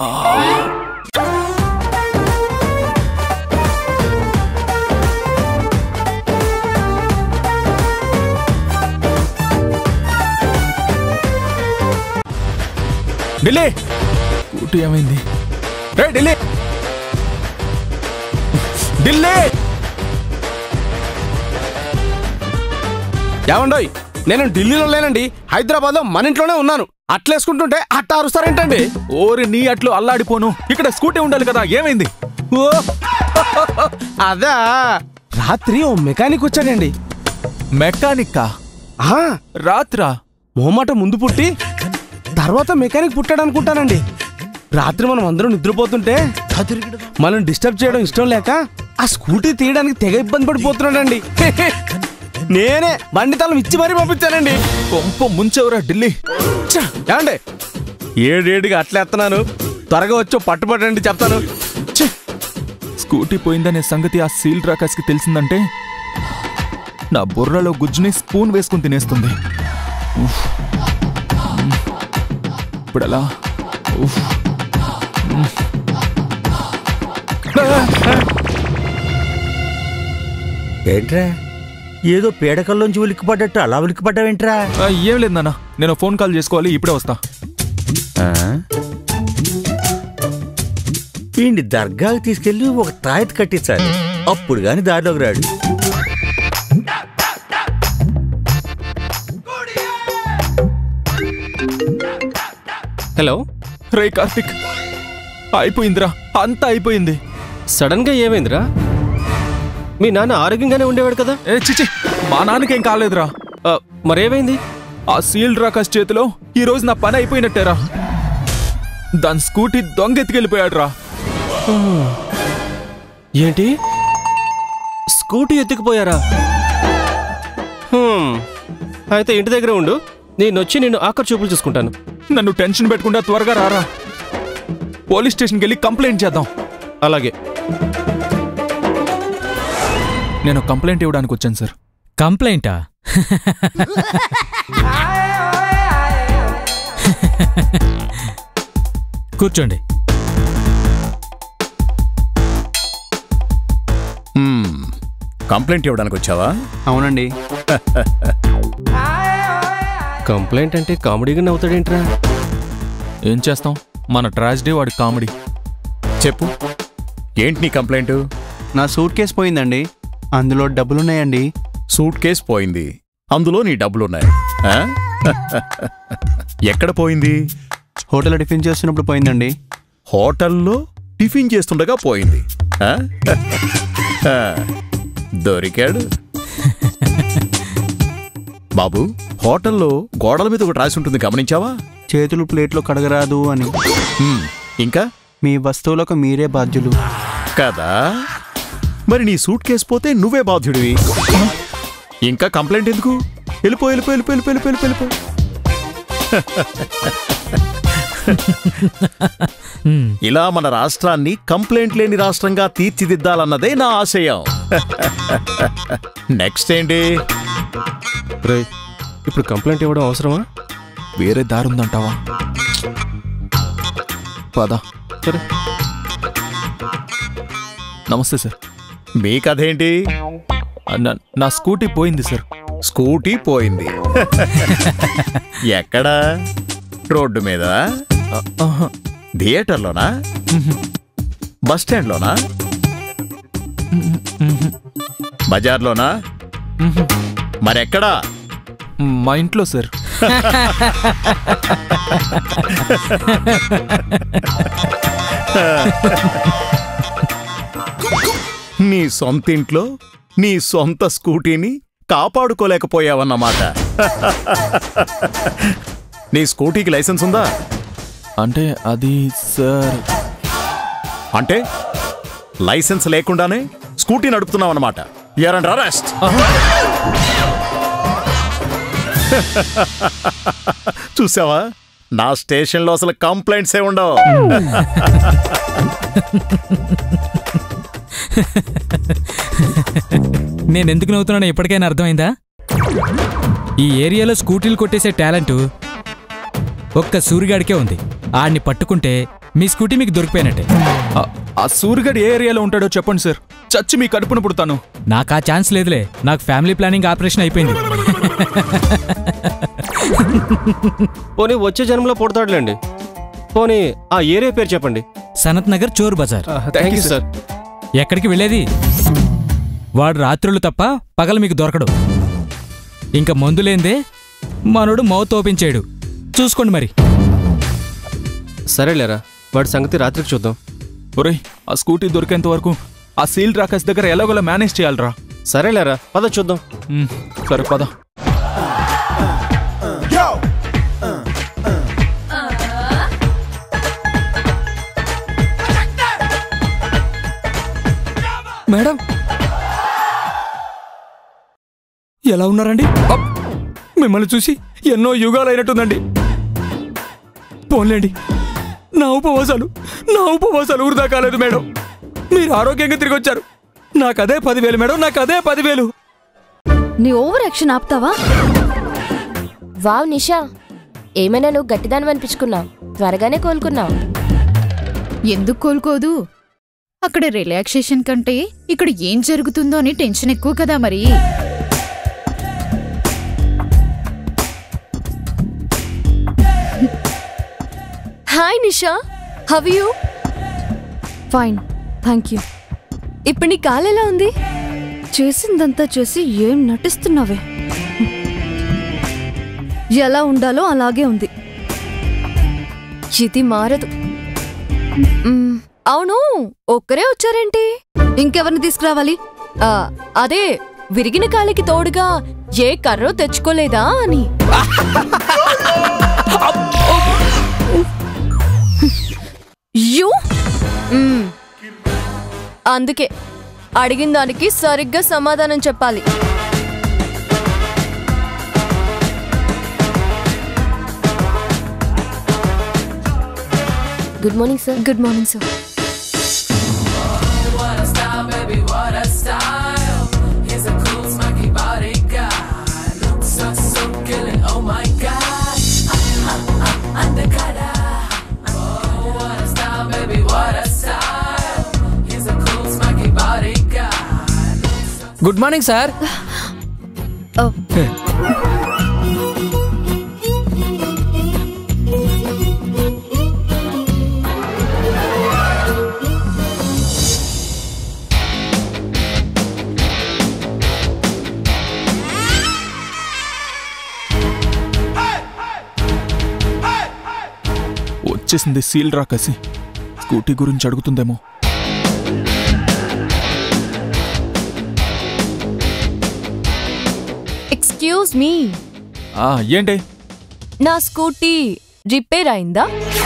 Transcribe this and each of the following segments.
Delhi scooty ఏమైంది రే ఢిల్లీ ఢిల్లీ ఏమండోయ్ నేను ఢిల్లీలో లేనండి హైదరాబాద్ లో మన ఇంట్లోనే ఉన్నాను అట్లేసుకుంటుంటే అట్ట అరుస్తారేంటండి ఓరి నీ అట్లు అల్లాడిపోను ఇక్కడ స్కూటీ ఉండాలి కదా ఏమైంది ఓ అదా రాత్రి ఓ మెకానిక్ వచ్చాడండి మెకానిక్కా ఆహా, రాత్రా మొహమాట ముందు పుట్టి తర్వాత మెకానిక్ పుట్టాడు అనుకుంటానండి రాత్రి మనం అందరం నిద్రపోతుంటే మనం డిస్టర్బ్ చేయడం ఇష్టం లేక ఆ స్కూటీ తీయడానికి తెగ ఇబ్బంది పడిపోతున్నాడండి నేనే బండి తాళం ఇచ్చి మరీ పంపించానండి కొంప ముంచెవరా ఢిల్లీ ఛ, ఏమండి ఏడేడుగా అట్లేస్తున్నాను త్వరగా వచ్చో పట్టుబట్టండి చెప్తాను ఛ, స్కూటీ పోయిందనే సంగతి ఆ సీల్ రాకాస్కి తెలిసిందంటే నా బుర్రలో గుజ్జుని స్పూన్ వేసుకుని తినేస్తుంది ఉఫ్. ఇప్పుడు ఎలా ఉఫ్. ఏంట్రా ఏదో పీడకల్లోంచి ఉలిక్కిపడ్డట్టు అలా ఉలిక్కిపడ్డావేంట్రా ఆ, ఏం లేదు నాన్న నేను ఫోన్ కాల్ చేసుకోవాలి ఇప్పుడే వస్తా వీడిని దర్గాకి తీసుకెళ్లి ఒక తాయత్ కట్టించాలి అప్పుడు గాని దారిలోకి రాడు హలో రే కార్తిక్ అయిపోయిందిరా అంతా అయిపోయింది సడన్ గా ఏమైందిరా మీ నాన్న ఆరోగ్యంగానే ఉండేవాడు కదా ఏ చిచి మా నాన్నకేం కాలేదురా ఆ, మరేమైంది ఆ సీల్ రాకాస్ చేతిలో ఈ రోజు నా పని అయిపోయినట్టేరా దాని స్కూటీ దొంగెత్తుకెళ్ళిపోయాడు రా ఏంటి స్కూటీ ఎత్తుకుపోయారా హ్మ్. అయితే ఇంటి దగ్గర ఉండు నేను వచ్చి నిన్ను ఆఖరి చూపులు చూసుకుంటాను నన్ను టెన్షన్ పెట్టకుండా త్వరగా రారా పోలీస్ స్టేషన్కి వెళ్ళి కంప్లైంట్ చేద్దాం అలాగే నేను కంప్లైంట్ ఇవ్వడానికి వచ్చాను సార్ కంప్లైంటా కూర్చోండి కంప్లైంట్ ఇవ్వడానికి వచ్చావా అవునండి కంప్లైంట్ అంటే కామెడీగా నవ్వుతాడేంట్రా ఏం చేస్తాం మన ట్రాజిడీ వాడి కామెడీ చెప్పు ఏంటి నీ కంప్లైంట్ నా సూట్ కేసు పోయిందండి అందులో డబ్బులున్నాయండి సూట్ కేస్ పోయింది అందులో నీ డబ్బులున్నాయి ఆ? ఎక్కడ పోయింది హోటల్ టిఫిన్ చేస్తున్నప్పుడు పోయిందండి హోటల్లో టిఫిన్ చేస్తుండగా పోయింది ఆ? ఆ, దొరికాడు బాబు హోటల్లో గోడల మీద ఒకటి రాసి ఉంటుంది గమనించావా చేతులు ప్లేట్లో కడగరాదు అని హ్మ్, ఇంకా మీ వస్తువులకు మీరే బాధ్యులు కదా మరి నీ సూట్ కేసు పోతే నువ్వే బాధ్యుడివి ఇంకా కంప్లైంట్ ఎందుకు వెళ్ళిపో వెళ్ళిపో వెళ్ళిపో వెళ్ళిపో వెళ్ళిపో వెళ్ళిపో వెళ్ళిపో హ్మ్. ఇలా మన రాష్ట్రాన్ని కంప్లైంట్ లేని రాష్ట్రంగా తీర్చిదిద్దాలన్నదే నా ఆశయం నెక్స్ట్ ఏంటి రే ఇప్పుడు కంప్లైంట్ ఇవ్వడం అవసరమా వేరే దారి ఉందంటావా పద సరే నమస్తే సార్ మీ కథ ఏంటి ఆ, నా- నా స్కూటీ పోయింది సార్ స్కూటీ పోయింది ఎక్కడా రోడ్డు మీద ఆ, ఆహా. థియేటర్లోనా బస్ స్టాండ్లోనా బజార్లోనా మరెక్కడా మా ఇంట్లో సార్ నీ సొంతింట్లో నీ సొంత స్కూటీని కాపాడుకోలేకపోయావన్నమాట నీ స్కూటీకి లైసెన్స్ ఉందా అంటే అది సార్ అంటే లైసెన్స్ లేకుండానే స్కూటీ నడుపుతున్నావు అన్నమాట అండ్ అరెస్ట్ చూసావా నా స్టేషన్లో అసలు కంప్లైంట్స్ ఏ ఉండవు నేను ఎందుకు నవ్వుతున్నానో ఇప్పటికైనా అర్థమైందా ఈ ఏరియాలో స్కూటీలు కొట్టేసే టాలెంట్ ఒక్క సూరిగాడికే ఉంది ఆడిని పట్టుకుంటే మీ స్కూటీ మీకు దొరికిపోయినట్టే ఆ- ఆ సూర్యగడ్ ఏ ఏరియాలో ఉంటాడో చెప్పండి సార్ చచ్చి మీ కడుపున పుడతాను నాకు ఆ ఛాన్స్ లేదులే నాకు ఫ్యామిలీ ప్లానింగ్ ఆపరేషన్ అయిపోయింది పోనీ వచ్చే జన్మలో పుడతాడులేండి పోనీ ఆ ఏరియా పేరు చెప్పండి Sanath Nagar Chor Bazaar thank you sir ఎక్కడికి వెళ్ళేది వాడు రాత్రులు తప్ప పగలు మీకు దొరకడు ఇంకా మందులేందే మనోడు మౌత్ ఓపెన్ చేయడు చూసుకోండి మరి సరేలేరా వాడి సంగతి రాత్రికి చూద్దాం ఒరేయ్ ఆ స్కూటీ దొరికేంత వరకు ఆ సీల్ రాకస్ దగ్గర ఎలాగోలా మేనేజ్ చేయాలరా సరేలేరా పద చూద్దాం మ్, సరే పద మేడం ఎలా ఉన్నారండి అప్! మిమ్మల్ని చూసి ఎన్నో యుగాలు అయినట్టుందండి పోన్లేండి నా ఉపవాసాలు నా ఉపవాసాలు వృధా కాలేదు మేడం మీరు ఆరోగ్యంగా తిరిగి వచ్చారు నాకు అదే పదివేలు మేడం నాకు అదే పదివేలు నీ ఓవర్ యాక్షన్ ఆపుతావా వావ్ నిషా ఏమైనా నువ్వు గట్టిదాని అనిపించుకున్నావు త్వరగానే కోలుకున్నావు ఎందుకు కోలుకోదు అక్కడ రిలాక్సేషన్ కంటే ఇక్కడ ఏం జరుగుతుందో అని టెన్షన్ ఎక్కువ కదా మరి hi Nisha how you fine thank you ఇప్పుడు నీ కాలు ఎలా ఉంది చేసిందంతా చేసి ఏం నటిస్తున్నావే ఎలా ఉండాలో అలాగే ఉంది ఇది మారదు మ్, అవును ఒక్కరే వచ్చారేంటి ఇంకెవరిని తీసుకురావాలి ఆ, అదే విరిగిన కాలికి తోడుగా ఏ కర్రో తెచ్చుకోలేదా అని యూ మ్, అందుకే అడిగిన దానికి సరిగ్గా సమాధానం చెప్పాలి good morning sir good morning sir good morning sir వచ్చేసింది సీల్ రాకసి స్కూటీ గురించి అడుగుతుందేమో ఎక్స్క్యూజ్ మీ ఆ ఏంటి నా స్కూటీ రిపేర్ అయిందా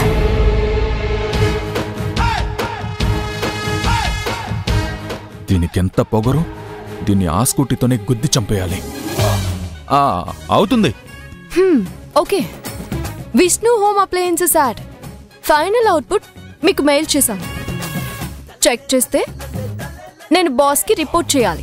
దీనికెంత పొగరు దీన్ని ఆ స్కూటీతోనే గుద్ది చంపేయాలి ఆ అవుతుంది hmm, okay Vishnu home appliances ad final output మీకు మెయిల్ చేశాను చెక్ చేస్తే నేను బాస్కి రిపోర్ట్ చేయాలి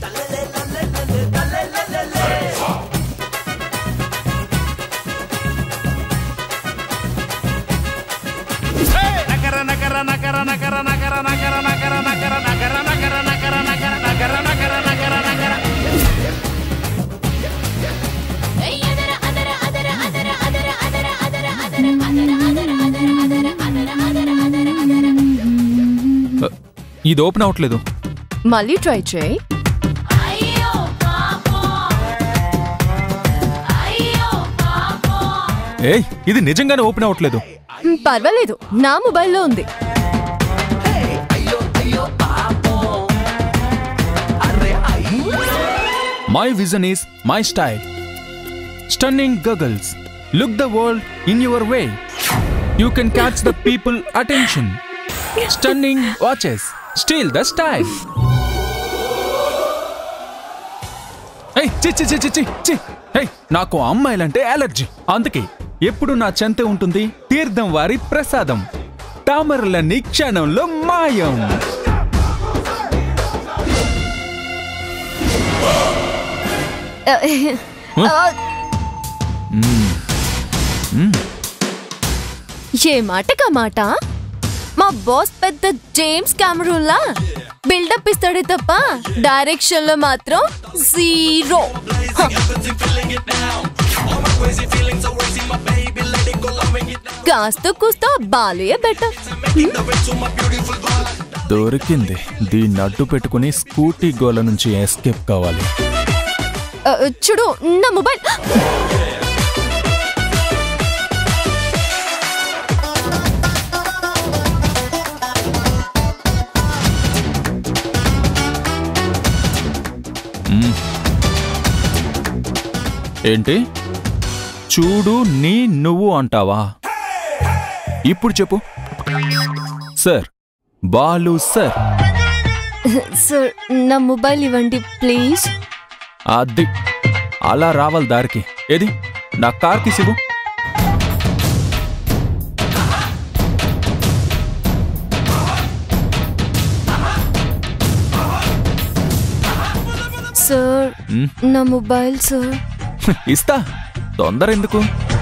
ఇది ఓపెన్ అవ్వట్లేదు మళ్ళీ ట్రై చేయి ఏయ్ ఇది నిజంగానే ఓపెన్ అవ్వట్లేదు హ్మ్, పర్వాలేదు నా మొబైల్లో ఉంది my vision is my style stunning goggles look the world in your way you can catch the people attention stunning watches steal the style ఏయ్ చి చి చి చి చి చి ఏయ్ నాకు అమ్మాయిలంటే అలర్జీ అందుకే ఎప్పుడు నా చెంత ఉంటుంది తీర్థం వారి ప్రసాదం తామరలన్నీ క్షణంలో మాయం ఏ మాటకా మాట మా బాస్ పెద్ద జేమ్స్ కెమెరూన్లా బిల్డప్ ఇస్తాడే తప్ప డైరెక్షన్ లో మాత్రం జీరో హ. కాస్త కూస్త బాలుయే బెటర్ దొరికింది దీన్ని అడ్డు పెట్టుకుని స్కూటీ గోల నుంచి ఎస్కేప్ కావాలి చూడు నా మొబైల్ ఏంటి చూడు నీ నువ్వు అంటావా ఇప్పుడు చెప్పు సార్ బాలు సార్ సార్ నా మొబైల్ ఇవ్వండి ప్లీజ్ అది అలా రావాలి దారికి ఏది నా కార్కి సిగు సార్ మ్, నా మొబైల్ సార్ ఇస్తా తొందర ఎందుకు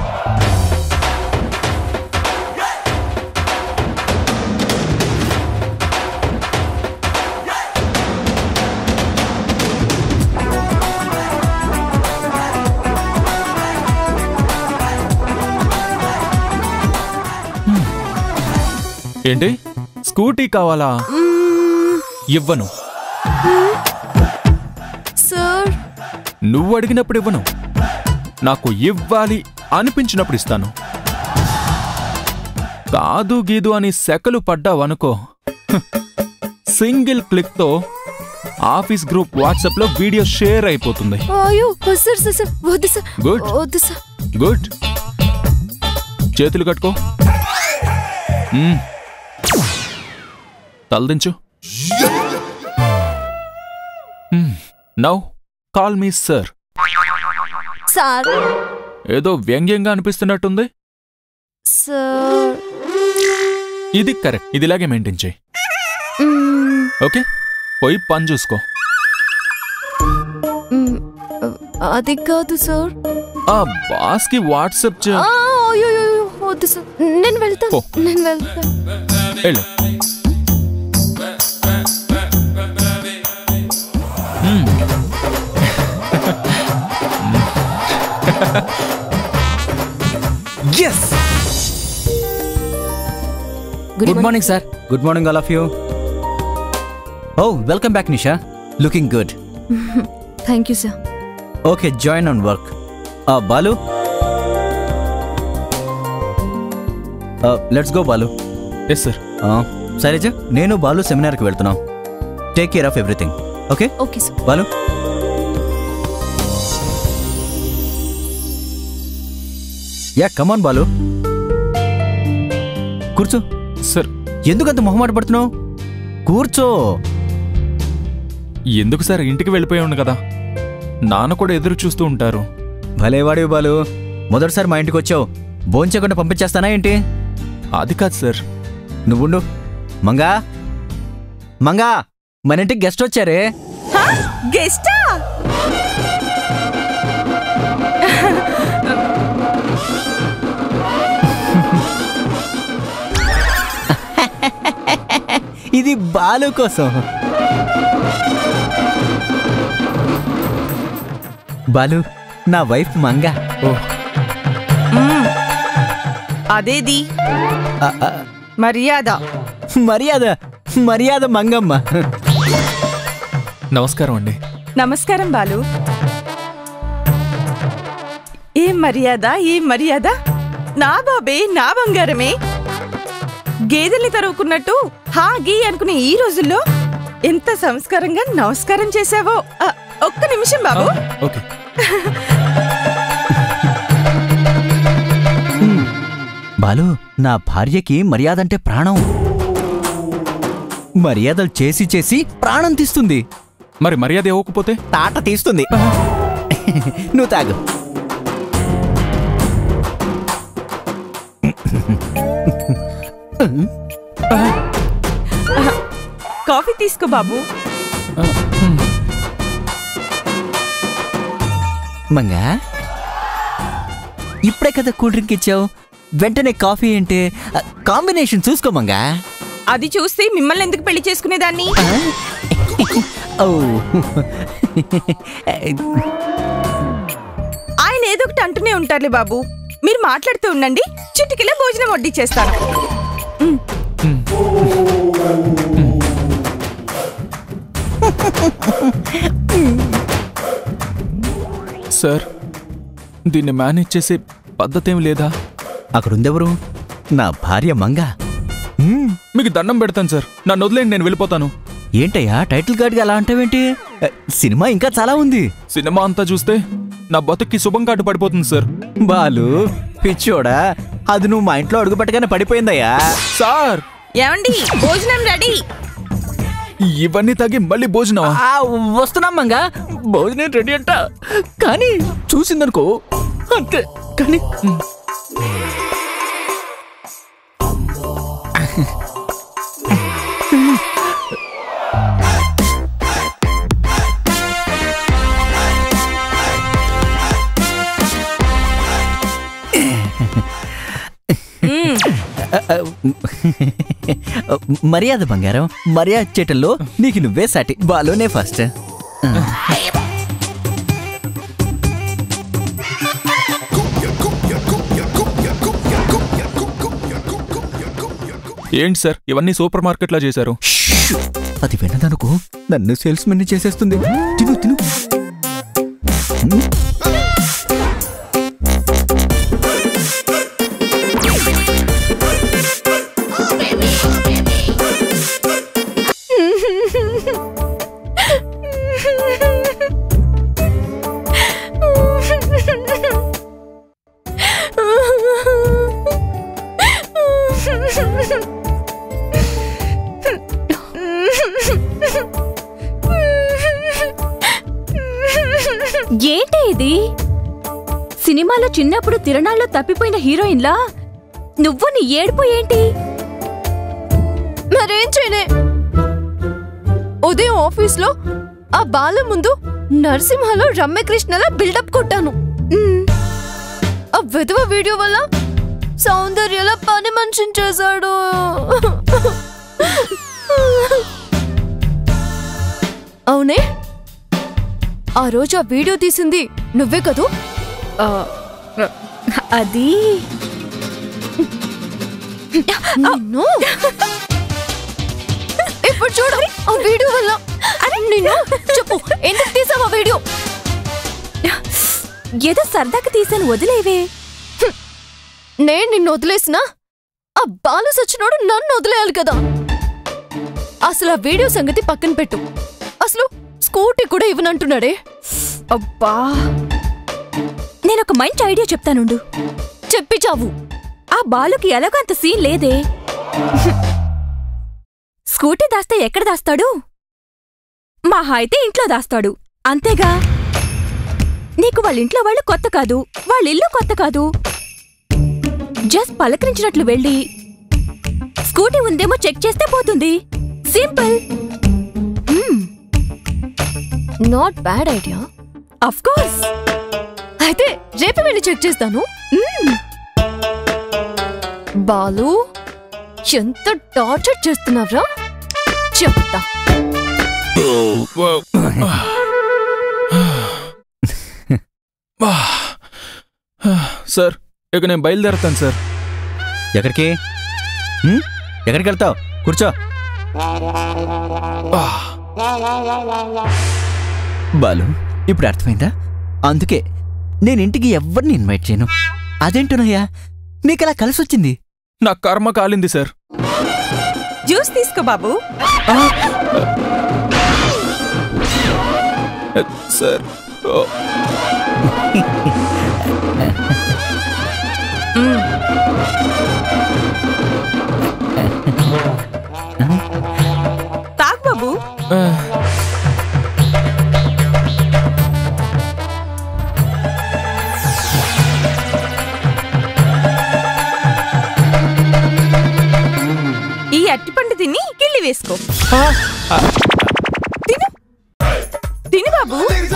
హ్మ్. ఏంటి స్కూటీ కావాలా ఇవ్వను సార్ నువ్వు అడిగినప్పుడు ఇవ్వను నాకు ఇవ్వాలి అనిపించినప్పుడు ఇస్తాను కాదు గీదు అని సెకలు పడ్డావనుకో హ్, సింగిల్ క్లిక్తో ఆఫీస్ గ్రూప్ వాట్సాప్లో వీడియో షేర్ అయిపోతుంది అయ్యో సార్ సార్ సార్ వద్దు సార్ Good. వద్దు సార్ గుడ్ చేతులు కట్టుకో మ్మ్. తలదించు now call me sir sir ఏదో వ్యంగ్యంగా అనిపిస్తున్నట్టుంది సార్ ఇది కరెక్ట్ ఇది ఇలాగే మెయింటైన్ చేయి మ్మ్, ఓకే పోయి పని చూసుకో మ్మ్, అది కాదు సార్ ఆ బాస్కి వాట్సాప్ చే ఆ, అయ్యో అయ్యో, అయ్యో, వద్దు సార్ నేను వెళ్తాను పో. నేను వెళ్తాను వెళ్ళు మ్మ్. Yes good good morning sir good morning all of you oh welcome back Nisha looking good thank you sir okay join on work Balu let's go Balu yes sir Shailaja నేను బాలు సెమినార్కి వెళ్తున్నాం take care of everything okay okay sir Balu yeah come on Balu కూర్చో sir ఎందుకంత మొహమాట పడుతున్నావు కూర్చో ఎందుకు sir ఇంటికి వెళ్ళిపోయాను కదా నాన్న కూడా ఎదురు చూస్తూ ఉంటారు భలేవాడివి బాలు మొదటిసారి మా ఇంటికి వచ్చావు భోంచకుండా పంపించేస్తానా ఏంటి అది కాదు సార్ నువ్వుండు మంగా మంగా మన ఇంటికి గెస్ట్ వచ్చారే గెస్టా ఇది బాలు కోసం బాలు నా వైఫ్ మంగా ఓ అదేది ఆ, ఆ, మర్యాద మర్యాద మర్యాద మంగమ్మ నమస్కారం అండి నమస్కారం బాలు ఏం మర్యాద ఏం మర్యాద నా బాబే నా బంగారమే గేదెల్ని తరువుకున్నట్టు హా గీ అనుకునే ఈ రోజుల్లో ఎంత సంస్కారంగా నమస్కారం చేశావో ఆ, ఒక్క నిమిషం బాబు ఓకే బాలు నా భార్యకి మర్యాద అంటే ప్రాణం మర్యాదలు చేసి చేసి ప్రాణం తీస్తుంది మరి మర్యాద ఇవ్వకపోతే తాట తీస్తుంది నువ్వు తాగు కాఫీ తీసుకో బాబు మంగా ఇప్పుడే కదా కూల్ డ్రింక్ ఇచ్చావు వెంటనే కాఫీ అంటే ఆ, కాంబినేషన్ చూసుకో మంగా అది చూస్తే మిమ్మల్ని ఎందుకు పెళ్లి చేసుకునేదాన్ని ఓ ఆయన ఏదో ఒకటి అంటూనే ఉంటారులే బాబు మీరు మాట్లాడుతూ ఉండండి చుట్టుకెళ్ళే భోజనం వడ్డించేస్తాను సార్ దీన్ని మేనేజ్ చేసే పద్ధతి ఏమి లేదా అక్కడుందెవరు నా భార్య మంగ మ్మ్, మీకు దండం పెడతాను సార్ నన్ను వదిలేండి నేను వెళ్ళిపోతాను ఏంటయ్యా టైటిల్ కార్డ్కి అలా అంటావేంటి ఏ, సినిమా ఇంకా చాలా ఉంది సినిమా అంతా చూస్తే నా బతుక్కి శుభం కాటు పడిపోతుంది సార్ బాలు పిచ్చోడా అది నువ్వు మా ఇంట్లో అడుగు పెట్టగానే పడిపోయిందయ్యా సార్ ఏమండి భోజనం రెడీ ఇవన్నీ తగ్గి మళ్ళీ భోజనం ఆ, వస్తున్నాం మంగ భోజనం రెడీ అంట కానీ చూసిందనుకో అంతే కానీ మర్యాద బంగారం మర్యాద చేయటంలో నీకు నువ్వే సాటి బాలోనే ఫస్ట్ ఏంటి సార్ ఇవన్నీ సూపర్ మార్కెట్లా చేశారు అది విన్నదనుకో నన్ను సేల్స్ మెన్ చేసేస్తుంది తిను తిను ఏంటి ఇది సినిమాలో చిన్నప్పుడు తిరణాల్లో తప్పిపోయిన హీరోయిన్లా నువ్వు నీ ఏడుపు ఏంటి మరేం చేయలే ఉదయం ఆఫీస్లో ఆ బాల ముందు నరసింహలో రమ్యకృష్ణలా బిల్డప్ కొట్టాను మ్మ్. ఆ విధవ వీడియో వల్ల సౌందర్యలా పని మనిషిని చేశాడు అవునే ఆ రోజు ఆ వీడియో తీసింది నువ్వే కదూ అది నిన్ను ఇప్పుడు చూడు ఆ వీడియో వల్ల అరే నిన్ను చెప్పు ఎందుకు తీసావు ఆ వీడియో ఏదో సరదాగా తీసాను వదిలేవే నేను నిన్ను వదిలేసినా ఆ బాలు సచ్చినోడు నన్ను వదిలేయాలి కదా అసలు ఆ వీడియో సంగతి పక్కన పెట్టు అసలు స్కూటీ కూడా ఇవ్వనంటున్నాడే అబ్బా నేను ఒక మంచి ఐడియా చెప్తానుండు చెప్పి చావు ఆ బాలుకి ఎలాగో అంత సీన్ లేదే స్కూటీ దాస్తే ఎక్కడ దాస్తాడు మహా అయితే ఇంట్లో దాస్తాడు అంతేగా నీకు వాళ్ళ ఇంట్లో వాళ్ళు కొత్త కాదు వాళ్ళ ఇల్లు కొత్త కాదు జస్ట్ పలకరించినట్లు వెళ్ళి స్కూటీ ఉందేమో చెక్ చేస్తే పోతుంది simple not bad idea of course అయితే రేపు వెళ్ళి చెక్ చేస్తాను బాలు ఎంత టార్చర్ చేస్తున్నావ్రా చెప్తా సార్ ఇక నేను బయలుదేరతాను సార్ ఎక్కడికి హ్మ్? ఎక్కడికి వెళ్తావు కూర్చో బాలు ఇప్పుడు అర్థమైందా అందుకే నేను ఇంటికి ఎవరిని ఇన్వైట్ చేయను అదేంటునయ్యా నీకలా కలిసి వచ్చింది నా కర్మ కాలింది సార్ జ్యూస్ తీసుకో బాబు సార్ ఓ, తాగు బాబు ఆ, ఈ అట్టిపండు తిని కిళ్ళి వేసుకో తిను తిను బాబు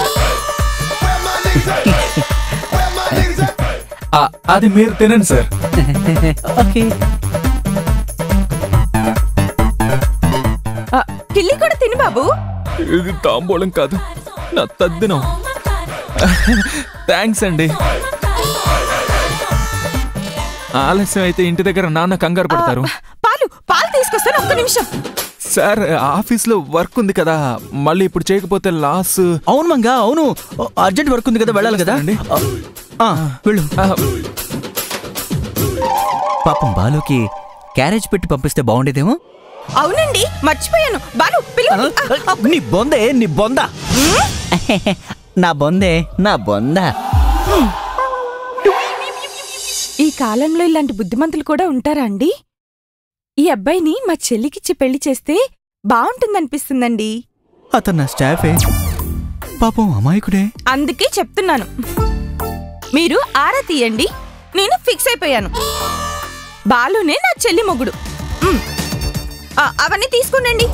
ఆ, అది మీరు తినండి సార్ ఓకే కూడా తిను బాబు ఇది తాంబూలం కాదు నా తద్దినం థ్యాంక్స్ అండి ఆలస్యం అయితే ఇంటి దగ్గర నాన్న కంగారు పడతారు పాలు పాలు తీసుకొస్తాను ఒక్క నిమిషం సార్ ఆఫీస్లో వర్క్ ఉంది కదా మళ్ళీ ఇప్పుడు చేయకపోతే లాస్ అవును మంగా అవును అర్జెంట్ వర్క్ ఉంది కదా వెళ్ళాలి కదా అండి. ఆ, వెళ్ళు పాపం బాలుకి క్యారేజ్ పెట్టి పంపిస్తే బాగుండేదేమో అవునండి మర్చిపోయాను బాలు పిలు నీ బొందే నీ బొంద నా బొందే నా బొంద ఈ కాలంలో ఇలాంటి బుద్ధిమంతులు కూడా ఉంటారా అండి ఈ అబ్బాయిని మా చెల్లికిచ్చి పెళ్లి చేస్తే బాగుంటుందనిపిస్తుందండి అతను నా స్టాఫే పాపం అమాయకుడే అందుకే చెప్తున్నాను మీరు ఆరా తీయండి నేను ఫిక్స్ అయిపోయాను బాలునే నా చెల్లి మొగుడు మ్. ఆ, అవన్నీ తీసుకునండి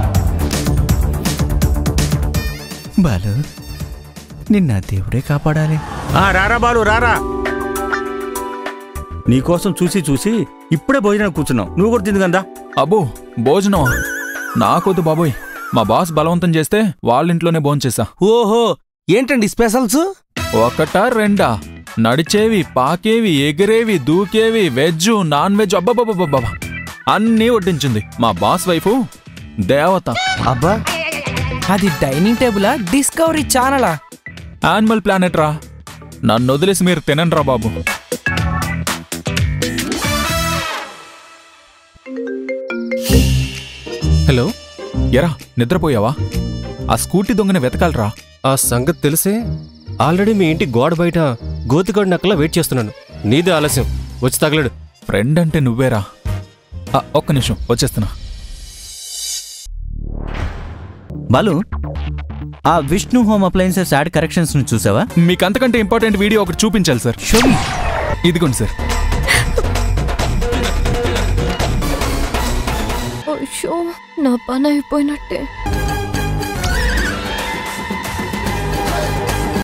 బాలు నిన్న దేవుడే కాపాడాలి ఆ రారా బాలు రారా నీకోసం చూసి చూసి ఇప్పుడే భోజనం కూర్చున్నాం నువ్వు కూడా తింది కదా అబ్బో భోజనం నాకొద్దు బాబోయ్ మా బాస్ బలవంతం చేస్తే వాళ్ళ ఇంట్లోనే భోంచేసా ఓహో ఏంటండి స్పెషల్స్ ఒకటా రెండా నడిచేవి పాకేవి ఎగిరేవి దూకేవి వెజ్ నాన్ వెజ్ అబ్బబ్బబ్బబ్బబ్బా అన్నీ వడ్డించింది మా బాస్ వైఫ్ దేవత అబ్బా అది డైనింగ్ టేబులా డిస్కవరీ ఛానలా యానిమల్ ప్లానెట్ రా నన్ను వదిలేసి మీరు తినండి రా బాబు హలో ఎరా నిద్రపోయావా ఆ స్కూటీ దొంగని వెతకాలరా ఆ సంగతి తెలిసే ఆల్రెడీ మీ ఇంటి గోడ బయట గోతిగాడు నక్కలా వెయిట్ చేస్తున్నాను నీదే ఆలస్యం వచ్చి తగలడు ఫ్రెండ్ అంటే నువ్వేరా ఆ, ఒక్క నిమిషం వచ్చేస్తున్నా బాలు ఆ Vishnu home appliances ad corrections ను చూసావా మీకు అంతకంటే ఇంపార్టెంట్ వీడియో ఒకటి చూపించాలి సార్ ఇదిగోండి సార్ అయ్యో నా పని అయిపోయినట్టే